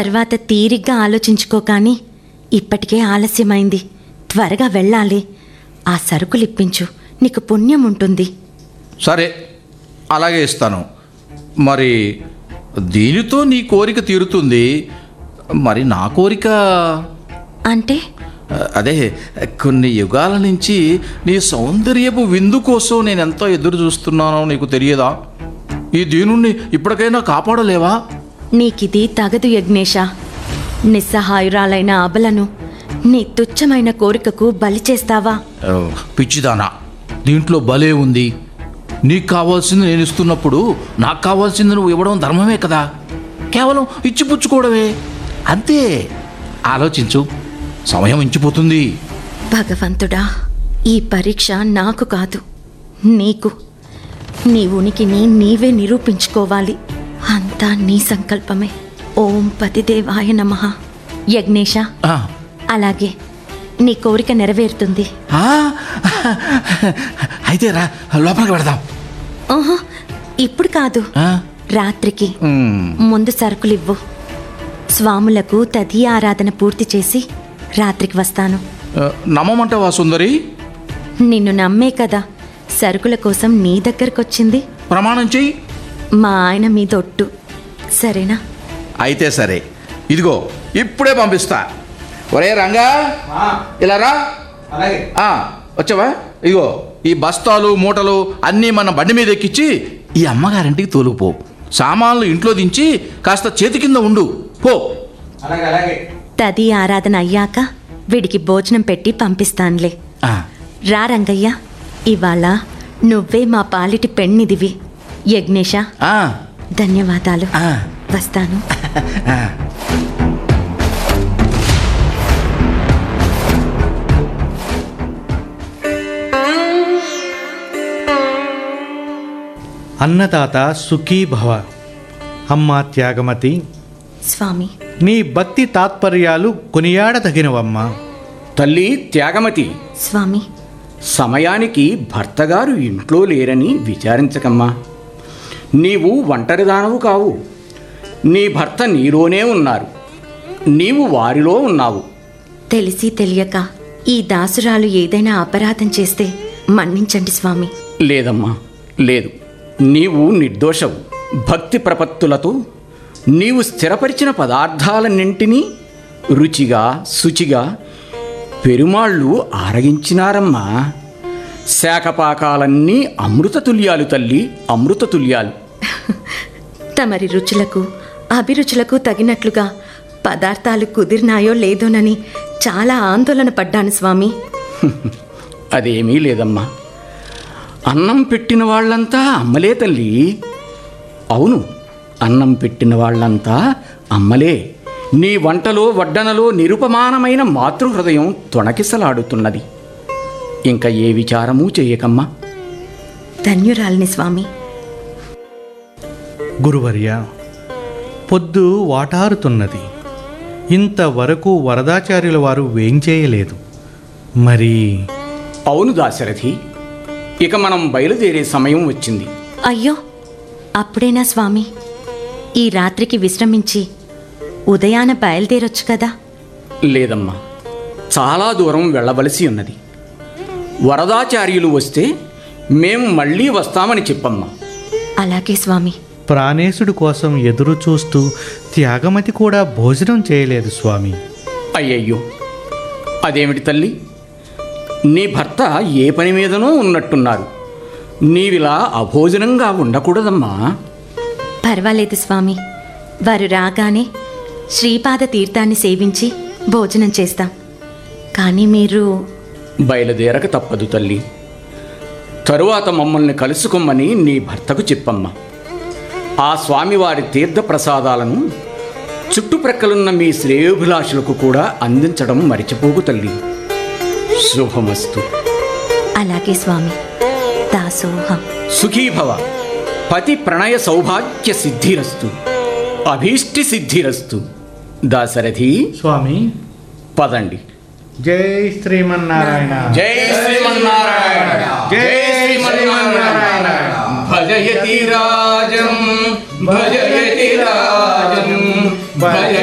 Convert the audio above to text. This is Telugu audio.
తర్వాత తీరిగ్గా ఆలోచించుకో కానీ ఇప్పటికే ఆలస్యమైంది త్వరగా వెళ్ళాలి ఆ సరుకులు ఇప్పించు నీకు పుణ్యం ఉంటుంది సరే అలాగే ఇస్తాను మరి దీనితో నీ కోరిక తీరుతుంది మరి నా కోరిక అంటే అదే కొన్ని యుగాల నుంచి నీ సౌందర్యపు విందు కోసం నేను ఎంతో ఎదురు చూస్తున్నానో నీకు తెలియదా ఈ దీనుణ్ణి ఇప్పటికైనా కాపాడలేవా నీకిది తగదు యజ్ఞేష నిస్సహాయురాలైన అబలను నీ తుచ్చమైన కోరికకు బలి చేస్తావా ఓ, పిచ్చిదానా దీంట్లో భలే ఉంది నీకు కావాల్సింది నేను ఇస్తున్నప్పుడు నాకు కావాల్సింది నువ్వు ఇవ్వడం ధర్మమే కదా కేవలం ఇచ్చిపుచ్చుకోవడమే అంతే ఆలోచించు సమయం ఇంచిపోతుంది భగవంతుడా ఈ పరీక్ష నాకు కాదు నీకు నీ ఉనికిని నీవే నిరూపించుకోవాలి అంతా నీ సంకల్పమే ఓం పతిదేవాయ నమ యజ్ఞేష ఆ, అలాగే నీ కోరిక నెరవేరుతుంది ఆ, అయితే రా లోపలికి పెడదాం ఓహో ఇప్పుడు కాదు ఆ, రాత్రికి ఉమ్, ముందు సరుకులివ్వు స్వాములకు తది ఆరాధన పూర్తి చేసి రాత్రికి వస్తాను ఆ, నమ్మమంటావా సుందరి నిన్ను నమ్మే కదా సరుకుల కోసం నీ దగ్గరకొచ్చింది ప్రమాణం చెయ్యి మా ఆయన మీ దొట్టు సరేనా అయితే సరే ఇదిగో ఇప్పుడే పంపిస్తా ఒరే రంగా ఇలా రా అలాగే ఆ, వచ్చావా ఇదిగో ఈ బస్తాలు మూటలు అన్నీ మన బండి మీద ఎక్కించి ఈ అమ్మగారింటికి తోలుకుపో సామాన్లు ఇంట్లో దించి కాస్త చేతి కింద ఉండు పో అలాగే అలాగే తది ఆరాధన అయ్యాక వీడికి భోజనం పెట్టి పంపిస్తానులే ఆ, రా రంగయ్య ఇవాళ నువ్వే మా పాలిటి పెన్నిదివి యజ్ఞేష ఆ, ధన్యవాదాలు ఆ, వస్తాను ఆ. అన్నదాత సుఖీ భవ అమ్మ త్యాగమతి స్వామి నీ భక్తి తాత్పర్యాలు కొనియాడదగినవమ్మా తల్లి త్యాగమతి స్వామి సమయానికి భర్తగారు ఇంట్లో లేరని విచారించకమ్మా నీవు ఒంటరిదానవు కావు నీ భర్త నీలోనే ఉన్నారు నీవు వారిలో ఉన్నావు తెలిసి తెలియక ఈ దాసురాలు ఏదైనా అపరాధం చేస్తే మన్నించండి స్వామి లేదమ్మా లేదు నీవు నిర్దోషవు భక్తి ప్రపత్తులతో నీవు స్థిరపరిచిన పదార్థాలన్నింటినీ రుచిగా శుచిగా పెరుమాళ్ళు ఆరగించినారమ్మా శాఖపాకాలన్నీ అమృత తుల్యాలు తల్లి అమృత తుల్యాలు తమరి రుచులకు అభిరుచులకు తగినట్లుగా పదార్థాలు కుదిరినాయో లేదోనని చాలా ఆందోళన పడ్డాను స్వామి అదేమీ లేదమ్మా అన్నం పెట్టిన వాళ్ళంతా అమ్మలే తల్లి అవును అన్నం పెట్టిన వాళ్ళంతా అమ్మలే నీ వంటలో వడ్డనలో నిరుపమానమైన మాతృహృదయం తొణకిసలాడుతున్నది ఇంకా ఏ విచారమూ చేయకమ్మా ధన్యురాలిని స్వామి గురువర్య పొద్దు వాటారుతున్నది ఇంతవరకు వరదాచార్యుల వారు వేంచేయలేదు మరి అవును దాశరథి ఇక మనం బయలుదేరే సమయం వచ్చింది అయ్యో అప్పుడేనా స్వామి ఈ రాత్రికి విశ్రమించి ఉదయాన బయలుదేరొచ్చు కదా లేదమ్మా చాలా దూరం వెళ్ళవలసి ఉన్నది వరదాచార్యులు వస్తే మేము మళ్ళీ వస్తామని చెప్పమ్మా అలాగే స్వామి ప్రాణేశుడి కోసం ఎదురు చూస్తూ త్యాగమతి కూడా భోజనం చేయలేదు స్వామి అయ్యయ్యో అదేమిటి తల్లి నీ భర్త ఏ పని మీదనో ఉన్నట్టున్నారు నీవిలా అభోజనంగా ఉండకూడదమ్మా పర్వాలేదు స్వామి వారు రాగానే శ్రీపాద తీర్థాన్ని సేవించి భోజనం చేస్తాం కానీ మీరు బయలుదేరక తప్పదు తల్లి తరువాత మమ్మల్ని కలుసుకోమని నీ భర్తకు చెప్పమ్మా ఆ స్వామివారి తీర్థ ప్రసాదాలను చుట్టుప్రక్కలున్న మీ శ్రేయోభిలాషులకు కూడా అందించడం మరిచిపోకు తల్లి శుభమస్తు అలాగే స్వామి దాసోహం సుఖీభవ పతి ప్రణయ సౌభాగ్య సిద్ధిరస్తు అభీష్టి సిద్ధిరస్తు దాశరథి స్వామి పదండి జై శ్రీమన్నారాయణ జై శ్రీమన్నారాయణ జై శ్రీమన్నారాయణ భజయతి రాజం భజయతి రాజం భజ